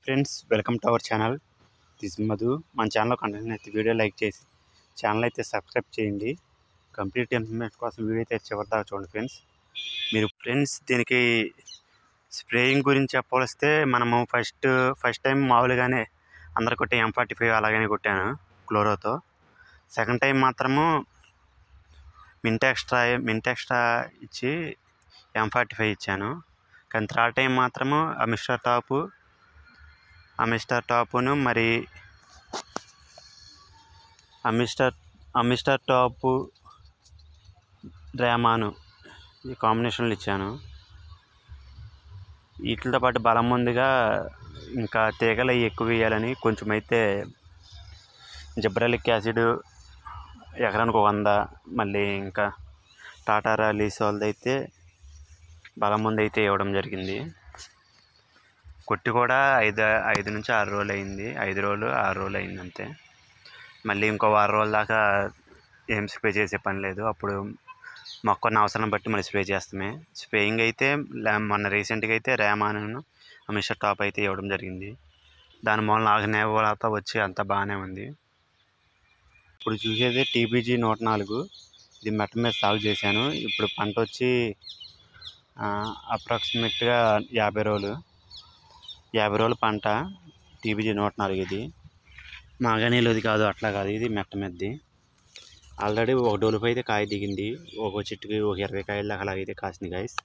friends welcome to our channel this Madhu మన ఛానల్లో content అయితే వీడియో లైక్ చేసి ఛానల్ అయితే సబ్స్క్రైబ్ చేయండి కంప్లీట్ ఇన్ఫర్మేషన్ కోసం వీడియో అయితే చివరి దాకా చూడండి ఫ్రెండ్స్ మీరు ఫ్రెండ్స్ దీనికి స్ప్రేయింగ్ గురించి చెప్పవలిస్తే మనము ఫస్ట్ ఫస్ట్ టైం మామూలుగానే అందరు కొట్టే ఎం ఫార్టీ ఫైవ్ అలాగనే కొట్టాను క్లోరోతో సెకండ్ టైం మాత్రము మింట్ ఎక్స్ట్రా మింట్ ఎక్స్ట్రా ఇచ్చి ఎం ఫార్టీ ఫైవ్ ఇచ్చాను కానీ థర్డ్ టైం మాత్రము ఆ మిస్టర్ టాపు ఆ మిస్టర్ టాపును మరి ఆ మిస్టర్ ఆ మిస్టర్ టాపు డ్రామాను ఈ కాంబినేషన్లు ఇచ్చాను వీటితో పాటు బలం ముందుగా ఇంకా తీగలు అవి ఎక్కువ వేయాలని కొంచెం అయితే జిబ్రాలిక్ యాసిడ్ ఎకరానికి ఒక వంద మళ్ళీ ఇంకా టాటా రాలీస్ వాళ్ళది అయితే బలం ముందు అయితే ఇవ్వడం జరిగింది కొట్టి కూడా ఐదు ఐదు నుంచి ఆరు రోజులు అయింది ఐదు రోజులు ఆరు రోజులు అయింది అంతే మళ్ళీ ఇంకో వారం రోజుల దాకా ఏం స్ప్రే చేసే పని లేదు అప్పుడు మొక్కన్న అవసరం బట్టి మళ్ళీ స్ప్రే చేస్తామే స్ప్రేయింగ్ అయితే లా- మొన్న రీసెంట్గా అయితే రేమాను మిస్టర్ టాప్ అయితే ఇవ్వడం జరిగింది దాని మూలన ఆగ్నేయత వచ్చి అంత బాగానే ఉంది ఇప్పుడు చూసేది టీబీజీ నూట నాలుగు ఇది మెట్ట మీద సాగు చేశాను ఇప్పుడు పంట వచ్చి అప్రాక్సిమేట్గా యాభై రోజులు యాభై రోజుల పంట టీబీజీ నూట నాలుగు ఇది మాగానీలోది కాదు అట్లా కాదు ఇది మెట్ట మెద్ది ఆల్రెడీ ఒక డోలుపై అయితే కాయ దిగింది ఒక చెట్టుకి ఒక ఇరవై కాయల దాకా అలాగైతే కాసింది గాయస్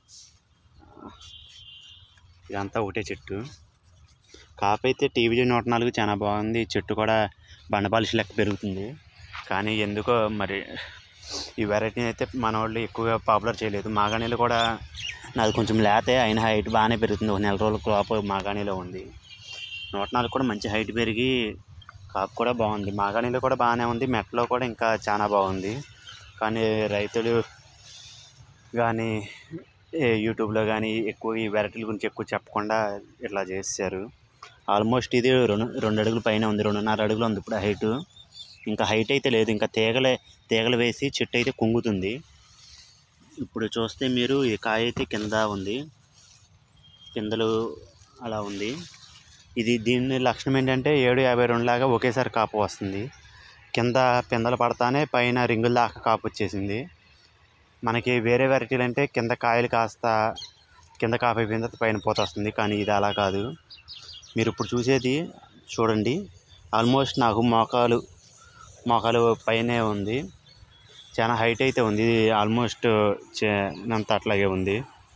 ఇదంతా ఒకటే చెట్టు కాపు అయితే టీవీ నూట నాలుగు చాలా బాగుంది చెట్టు కూడా బండపాలిష్ లెక్క పెరుగుతుంది కానీ ఎందుకో మరి ఈ వెరైటీ అయితే మన వాళ్ళు ఎక్కువగా పాపులర్ చేయలేదు మాగాణిలో కూడా నాది కొంచెం లేతే అయిన హైట్ బాగానే పెరుగుతుంది ఒక నెల రోజుల క్రాప్ మాగాణిలో ఉంది నూట నాలుగు కూడా మంచి హైట్ పెరిగి కాపు కూడా బాగుంది మాగాణిలో కూడా బాగానే ఉంది మెట్లో కూడా ఇంకా చాలా బాగుంది కానీ రైతులు కానీ ఏ యూట్యూబ్లో కానీ ఎక్కువ ఈ వెరైటీల గురించి ఎక్కువ చెప్పకుండా ఇట్లా చేశారు ఆల్మోస్ట్ ఇది రెండు రెండు అడుగుల పైన ఉంది రెండున్నర అడుగులు ఉంది ఇప్పుడు హైట్ ఇంకా హైట్ అయితే లేదు ఇంకా తీగలే తీగలు వేసి చెట్టు అయితే కుంగుతుంది ఇప్పుడు చూస్తే మీరు ఈ కాయ అయితే కింద ఉంది కిందలు అలా ఉంది ఇది దీని లక్షణం ఏంటంటే ఏడు యాభై రెండు లాగా ఒకేసారి కాపు వస్తుంది కింద పిందలు పడతానే పైన రింగుల దాకా కాపు వచ్చేసింది మనకి వేరే వెరైటీలు అంటే కింద కాయలు కాస్త కింద కాపు అయిపోయిన తర్వాత పైన పోత వస్తుంది కానీ ఇది అలా కాదు మీరు ఇప్పుడు చూసేది చూడండి ఆల్మోస్ట్ నాకు మోకాలు మోకాలు పైనే ఉంది చాలా హైట్ అయితే ఉంది ఇది ఆల్మోస్ట్ అంత అట్లాగే ఉంది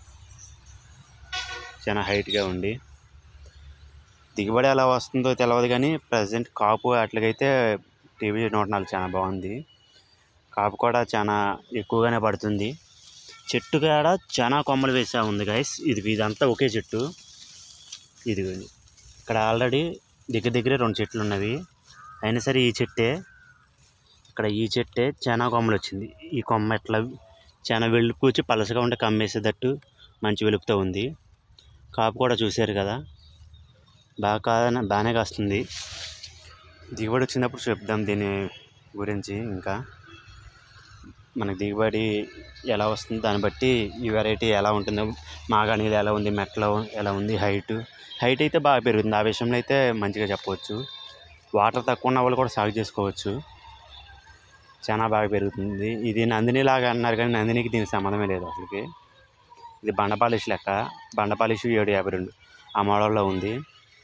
చాలా హైట్గా ఉండి దిగుబడి ఎలా వస్తుందో తెలియదు కానీ ప్రజెంట్ కాపు అట్లకైతే టీవీ నూట నాలుగు చాలా బాగుంది కాపు కూడా చాలా ఎక్కువగానే పడుతుంది చెట్టు కాడ చాలా కొమ్మలు వేసా ఉంది గైస్ ఇది ఇదంతా ఒకే చెట్టు ఇది ఇక్కడ ఆల్రెడీ దగ్గర దగ్గర రెండు చెట్లు ఉన్నవి అయినా సరే ఈ చెట్టే ఇక్కడ ఈ చెట్టే చాలా కొమ్మలు వచ్చింది ఈ కొమ్మ ఎట్లా చాలా వెలుపు వచ్చి పలసగా ఉంటే కమ్మేసేటట్టు మంచి వెలుపుతో ఉంది కాపు కూడా చూశారు కదా బాగా కా- బాగానే కాస్తుంది దిగుబడి వచ్చినప్పుడు చెప్దాం దీని గురించి ఇంకా మనకి దిగుబడి ఎలా వస్తుంది దాన్ని బట్టి ఈ వెరైటీ ఎలా ఉంటుందో మాగాణిలు ఎలా ఉంది మెట్లో ఎలా ఉంది హైట్ హైట్ అయితే బాగా పెరుగుతుంది ఆ విషయంలో అయితే మంచిగా చెప్పవచ్చు వాటర్ తక్కువ ఉన్న వాళ్ళు కూడా సాగు చేసుకోవచ్చు చాలా బాగా పెరుగుతుంది ఇది నందిని లాగా అన్నారు కానీ నందినికి దీనికి సంబంధమే లేదు అసలుకి ఇది బండపాలిష్ లెక్క బండపాలిష్ ఏడు యాభై రెండు ఆ మోడల్లో ఉంది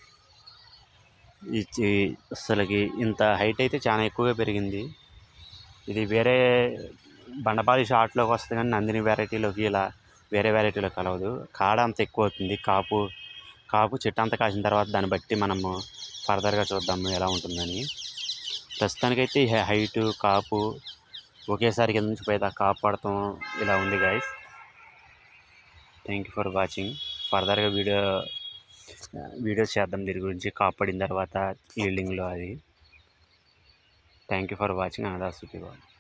ఇది అసలుకి ఇంత హైట్ అయితే చాలా ఎక్కువగా పెరిగింది ఇది వేరే బండపాలి షార్ట్లోకి వస్తుంది కానీ నందిని వెరైటీలోకి ఇలా వేరే వెరైటీలో కలవదు కాడ అంత ఎక్కువ అవుతుంది కాపు కాపు చెట్టు అంతా కాసిన తర్వాత దాన్ని బట్టి మనము ఫర్దర్గా చూద్దాము ఎలా ఉంటుందని ప్రస్తుతానికైతే ఈ హైటు కాపు ఒకేసారి కింద నుంచి పైదా కాపు పడతాం ఇలా ఉంది guys thank you for watching ఫర్దర్గా వీడియో వీడియో చేద్దాం దీని గురించి కాపు పడిన తర్వాత ఈల్డింగ్లో అది థ్యాంక్ యూ ఫర్ వాచింగ్ అనదా సుఖీ బాబు